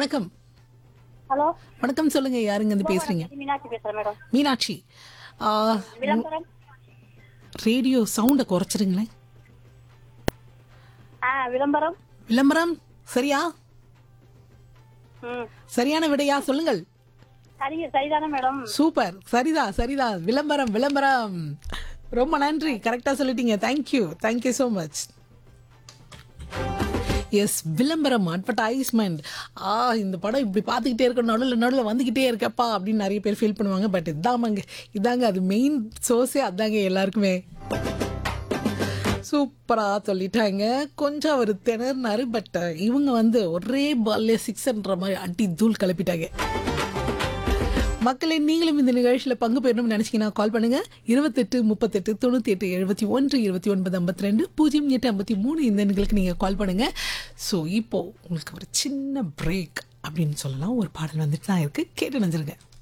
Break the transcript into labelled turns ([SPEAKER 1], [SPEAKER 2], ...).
[SPEAKER 1] வணக்கம்
[SPEAKER 2] ஹலோ
[SPEAKER 1] வணக்கம் சொல்லுங்க யாருங்க இருந்து பேசுறீங்க
[SPEAKER 2] மீனாட்சி பேசுறேன் மேடம்
[SPEAKER 1] மீனாட்சி ஆ,
[SPEAKER 2] விளம்பரம்
[SPEAKER 1] ரேடியோ சவுண்டை குறைச்சிருங்களேன்
[SPEAKER 2] ஆ விளம்பரம்
[SPEAKER 1] விளம்பரம் சரியா
[SPEAKER 2] ம்
[SPEAKER 1] சரியான விடையா சொல்லுங்கள்
[SPEAKER 2] சரி சரிதானே மேடம்
[SPEAKER 1] சூப்பர் சரிதா சரிதா விளம்பரம் விளம்பரம் ரொம்ப நன்றி கரெக்டா சொல்லிட்டீங்க thank you thank you so much yes விளம்பரம் அட்வர்டைஸ்மெண்ட் ஆ இந்த படம் இப்படி பார்த்துக்கிட்டே இருக்க நடுவில் நடுவில் வந்துக்கிட்டே இருக்கப்பா அப்படின்னு நிறைய பேர் ஃபீல் பண்ணுவாங்க பட் இதாமாங்க இதாங்க அது மெயின் சோர்ஸே அதாங்க எல்லாருக்குமே சூப்பராக சொல்லிட்டாங்க கொஞ்சம் அவர் திணறினாரு பட் இவங்க வந்து ஒரே பால்லே சிக்ஸ்ன்ற மாதிரி அடி தூள் கிளப்பிட்டாங்க மக்களே நீங்களும் இந்த நிகழ்ச்சியில் பங்கு பெறணும்னு நினச்சிங்கன்னா கால் பண்ணுங்க இருபத்தெட்டு முப்பத்தெட்டு தொண்ணூற்றி எட்டு எழுபத்தி ஒன்று இருபத்தி ஒன்பது ஐம்பத்தி ரெண்டு பூஜ்ஜியம் எட்டு ஐம்பத்தி மூணு இந்த எண்களுக்கு நீங்கள் கால் பண்ணுங்க ஸோ இப்போ உங்களுக்கு ஒரு சின்ன பிரேக் அப்படின்னு சொல்லலாம் ஒரு பாடல் வந்துட்டு தான் இருக்கு கேட்டு நினைச்சிருங்க